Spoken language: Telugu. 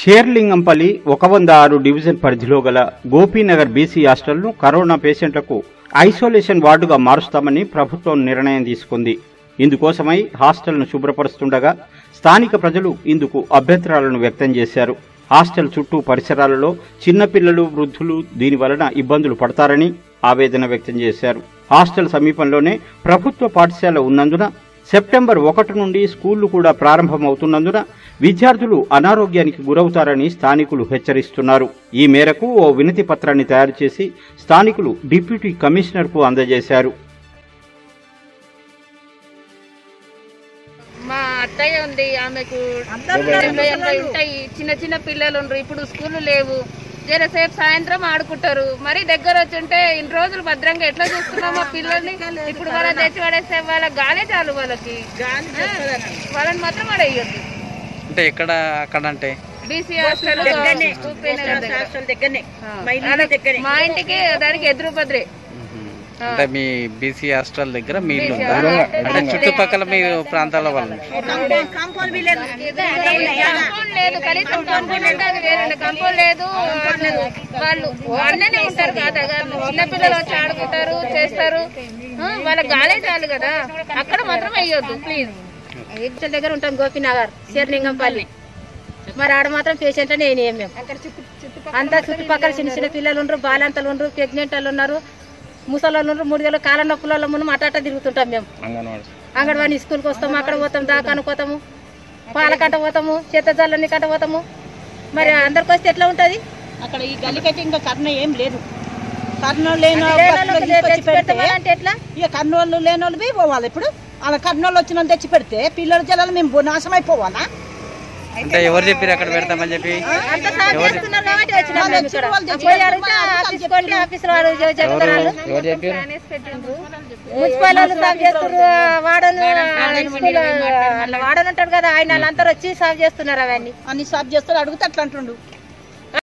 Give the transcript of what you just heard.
షేర్లింగంపల్లి ఒక వంద ఆరు డివిజన్ పరిధిలో గల గోపీనగర్ బీసీ హాస్టల్ను కరోనా పేషెంట్లకు ఐసోలేషన్ వార్డుగా మారుస్తామని ప్రభుత్వం నిర్ణయం తీసుకుంది ఇందుకోసమై హాస్టల్ను శుభ్రపరుస్తుండగా స్థానిక ప్రజలు ఇందుకు అభ్యంతరాలను వ్యక్తం చేశారు హాస్టల్ చుట్టూ పరిసరాలలో చిన్నపిల్లలు వృద్ధులు దీని వలన ఇబ్బందులు పడతారని ఆవేదన వ్యక్తం చేశారు హాస్టల్ సమీపంలోనే ప్రభుత్వ పాఠశాల ఉన్నందున సెప్టెంబర్ ఒకటి నుండి స్కూళ్లు కూడా ప్రారంభమవుతున్నందున విద్యార్థులు అనారోగ్యానికి గురవుతారని స్థానికులు హెచ్చరిస్తున్నారు ఈ మేరకు ఓ వినతి పత్రాన్ని తయారు చేసి స్థానికులు డిప్యూటీ కమిషనర్కు అందజేశారు మా అత్తయ్య ఉంది ఆమెకు డెబ్బై ఎనభై ఉంటాయి చిన్న చిన్న పిల్లలు ఉండరు ఇప్పుడు స్కూల్ లేవు జరసేపు సాయంత్రం ఆడుకుంటారు మరి దగ్గర వచ్చుంటే ఇన్ని రోజులు భద్రంగా ఎట్లా చూస్తున్నాం మా పిల్లల్ని ఇప్పుడు వాళ్ళ తెచ్చి పడేస్తే వాళ్ళ గాలే చాలు వాళ్ళకి ఆ, వాళ్ళని మాత్రం పడేయద్దు అంటే ఎక్కడ అక్కడ అంటే బీసీ హాస్టల్ మా ఇంటికి దానికి ఎదురు బద్రే అంటే మీ బీసీ హాస్టల్ దగ్గర మీ ఇల్లు ఉందా అంటే చుట్టుపక్కల మీ ప్రాంతాల వాళ్ళు కంపౌండ్ లేదు కనీసం కంపౌండ్ అంటే అది వేరే కంపౌండ్ లేదు వాళ్ళు అన్ననే ఉంటారు కదా చిన్న పిల్లలు వచ్చి ఆడుకుంటారు చేస్తారు ఆ, వాళ్ళకి గాలే చాలు కదా అక్కడ మాత్రం వేయొద్దు ప్లీజ్ ఎగ్జల్ దగ్గర ఉంటాం గోపినగర్ శేర్లింగంపల్లి మరి ఆడ మాత్రం పేషెంట్ నేను ఏం మేము అంతా చుట్టుపక్కల చిన్న చిన్న పిల్లలు ఉండరు బాలంతలు ఉండరు ప్రెగ్నెంట్ వాళ్ళు ఉన్నారు ముసలి వాళ్ళు ఉండరు మూడు వేలు కాళ్ళ నొప్పుల వాళ్ళ ముందు అట్ట తిరుగుతుంటాం మేము అంగన్వాడి అంగన్వాడి స్కూల్కి వస్తాము అక్కడ పోతాం దాకాను పోతాము పాలకంట పోతాము చెత్త జల్లని కంట పోతాము మరి అందరికి వస్తే ఎట్లా ఉంటుంది అక్కడ ఈ గల్లికైతే ఇంకా కర్ణ ఏం లేదు కర్ణ లేని లేనోళ్ళకి తెచ్చి పెట్టమని అంటే ఎట్లా ఇక కర్నూలు లేని వాళ్ళు పోవాలి ఇప్పుడు అలా కర్నూలు వచ్చిన తెచ్చి పెడితే పిల్లల జిల్లాలో మేము బో- నాశనం అయిపోవాలా అంటే ఎవరు చెప్పారు అక్కడ పెడతామని చెప్పి అంత సాగు చేస్తున్నారు కాబట్టి వచ్చినాం వాళ్ళు మేము వచ్చి ఇక్కడ. వాళ్ళు తెచ్చి పోయి పెడతారు, అడిగితే వాళ్ళు ఆఫీస్ కొట్టి ఆఫీస్ వాడు చె- చెప్తున్నారు ఎవరు చెప్పారు మున్సిపల్ వాళ్ళు సాగు చేస్తున్నారు వాడను స్కూల్ వాడను ఉంటాడు కదా ఆయన వాళ్ళందరూ వచ్చి సాగు చేస్తున్నారు అవన్నీ అన్ని సాఫ్ చేస్తారు అడిగితే అట్లా అంటుండు